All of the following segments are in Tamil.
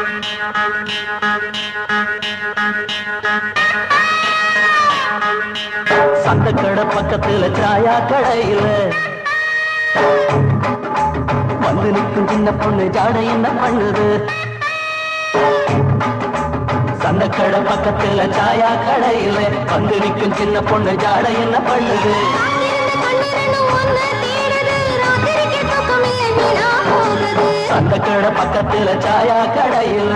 சந்த கடை பக்கத்துல சாயா கடையில வந்து நிற்கும் சின்ன பொண்ணு ஜாட என்ன பண்ணுது சந்தக்கடை பக்கத்துல சாயா கடையில வந்து நிற்கும் சின்ன பொண்ணு ஜாட என்ன பண்ணுது சந்தக்கடை பக்கத்துல சாயா கடையில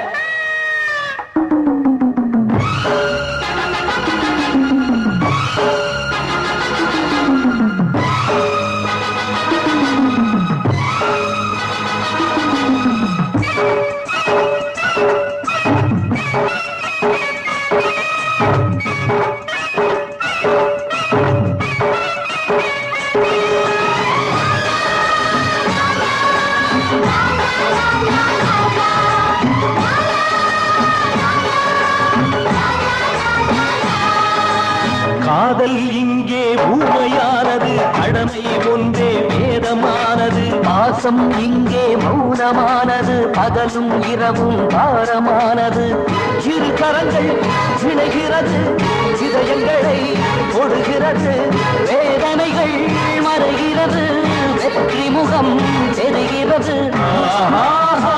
காதல் இங்கே ஊமையானது கடமை ஒன்றே வேதமானது பாசம் இங்கே மௌனமானது பகலும் இரவும் பாரமானது இரு கரங்கள் விளைகிறது இதயங்களை கொடுகிறது வேதனைகள் மறைகிறது வெற்றி முகம் தெரிகிறது ஆஹா.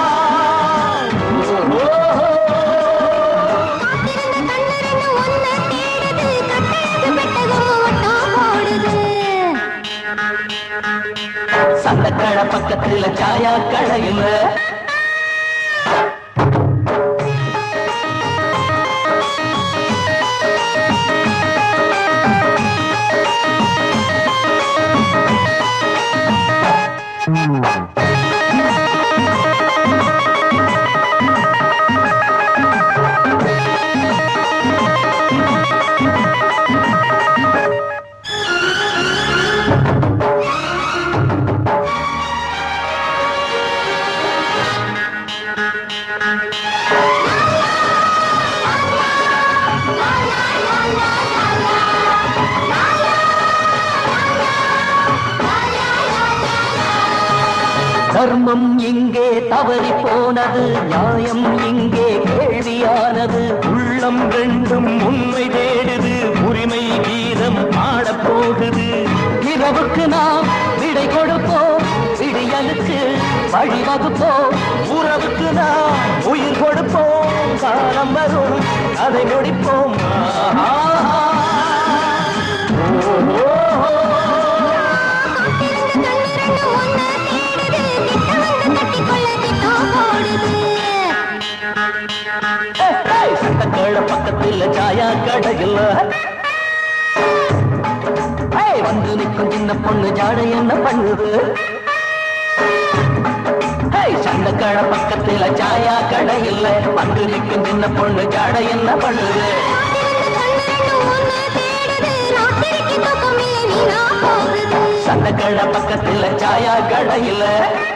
ஓஹோ. சந்தக்கடை பக்கத்துல சாயா கடையில தர்மம் இங்கே தவறி போனது நியாயம் இங்கே கேள்வியானது உள்ளம் ரெண்டும் உண்மை தேடுது உரிமை கீதம் பாடப் போகுது இரவுக்கு நாம் விடை கொடுப்போம் விடியலுக்கு வழிவகுப்போம் உறவுக்கு நாம் உயிர் கொடுப்போம் காலம் வரும் அதை முடிப்போம் ஆஹா. ஓஹோ. சட்டக்கேழ பக்கத்தில் சாயா கடையில் ஏய், வந்து நிற்கும் சின்ன பொண்ணு ஜாடை என்ன பண்ணுது ஏய், சண்டக்கேழ பக்கத்தில் சாயா கடையில் வந்து நிற்கும் சின்ன பொண்ணு ஜாடை என்ன பண்ணுது சண்டக்கேழ பக்கத்தில் சாயா கடையில்